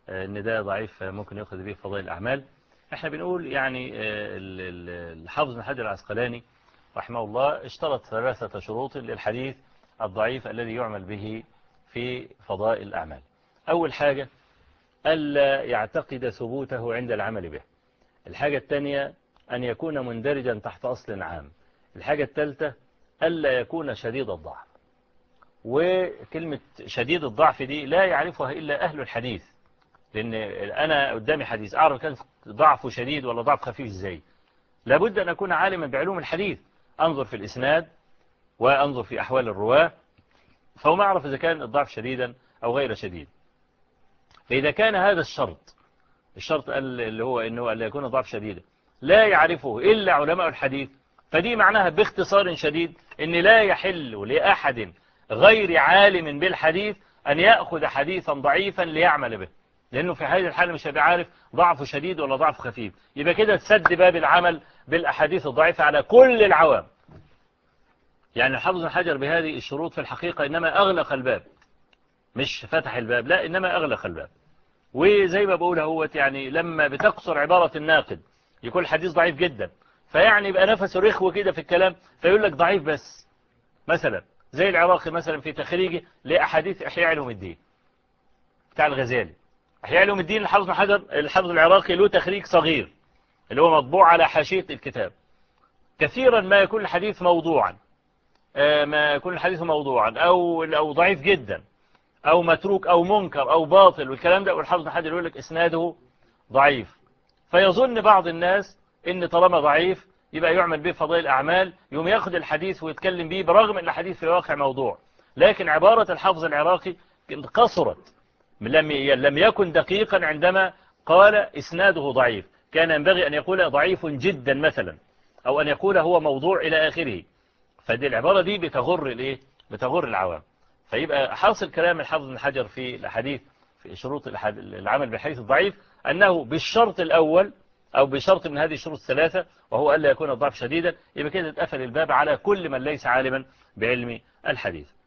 ان ده ضعيف ممكن يأخذ به فضائل الأعمال احنا بنقول يعني الحافظ بن حجر العسقلاني رحمه الله اشترط ثلاثة شروط للحديث الضعيف الذي يعمل به في فضائل الأعمال أول حاجة ألا يعتقد ثبوته عند العمل به الحاجة الثانية أن يكون مندرجا تحت أصل عام الحاجة الثالثة ألا يكون شديد الضعف وكلمة شديد الضعف دي لا يعرفها إلا أهل الحديث لأن أنا قدامي حديث أعرف كان ضعفه شديد ولا ضعف خفيف إزاي لابد أن أكون عالما بعلوم الحديث أنظر في الإسناد وأنظر في أحوال الرواة فهو ما أعرف إذا كان الضعف شديدا أو غير شديد فإذا كان هذا الشرط الشرط اللي هو أنه لا يكون ضعف شديدا لا يعرفه إلا علماء الحديث فدي معناها باختصار شديد أن لا يحل لأحد غير عالم بالحديث أن يأخذ حديثا ضعيفا ليعمل به لأنه في هذه الحالة مش هيبقى عارف ضعفه شديد ولا ضعف خفيف يبقى كده تسد باب العمل بالأحاديث الضعيفة على كل العوام يعني الحافظ بن حجر بهذه الشروط في الحقيقة إنما أغلق الباب مش فتح الباب لا إنما أغلق الباب وزي ما بقول اهوت يعني لما بتقصر عبارة الناقد يكون الحديث ضعيف جدا فيعني يبقى نفسه رخوة كده في الكلام فيقول لك ضعيف بس مثلا زي العراقي مثلا في تخريجه لأحاديث إحياء علوم الدين بتاع الغزالي إحياء علوم الدين الحافظ بن حجر الحافظ العراقي له تخريج صغير اللي هو مطبوع على حاشية الكتاب كثيرا ما يكون الحديث موضوعا ما يكون الحديث موضوعا أو أو ضعيف جدا أو متروك أو منكر أو باطل والكلام ده والحافظ بن حجر يقول لك إسناده ضعيف فيظن بعض الناس إن طالما ضعيف يبقى يعمل به فضائل الأعمال يوم ياخد الحديث ويتكلم به برغم أن الحديث في الواقع موضوع لكن عبارة الحافظ العراقي قصرت لم لم يكن دقيقا عندما قال إسناده ضعيف كان ينبغي أن يقول ضعيف جدا مثلا أو أن يقول هو موضوع إلى آخره فدي العبارة دي بتغر الإيه بتغر العوام فيبقى حاصل كلام الحافظ بن حجر في الحديث في شروط العمل بالحديث الضعيف أنه بالشرط الأول أو بشرط من هذه الشروط الثلاثة وهو ألا يكون الضعف شديدا يبقى كده اتقفل الباب على كل من ليس عالما بعلم الحديث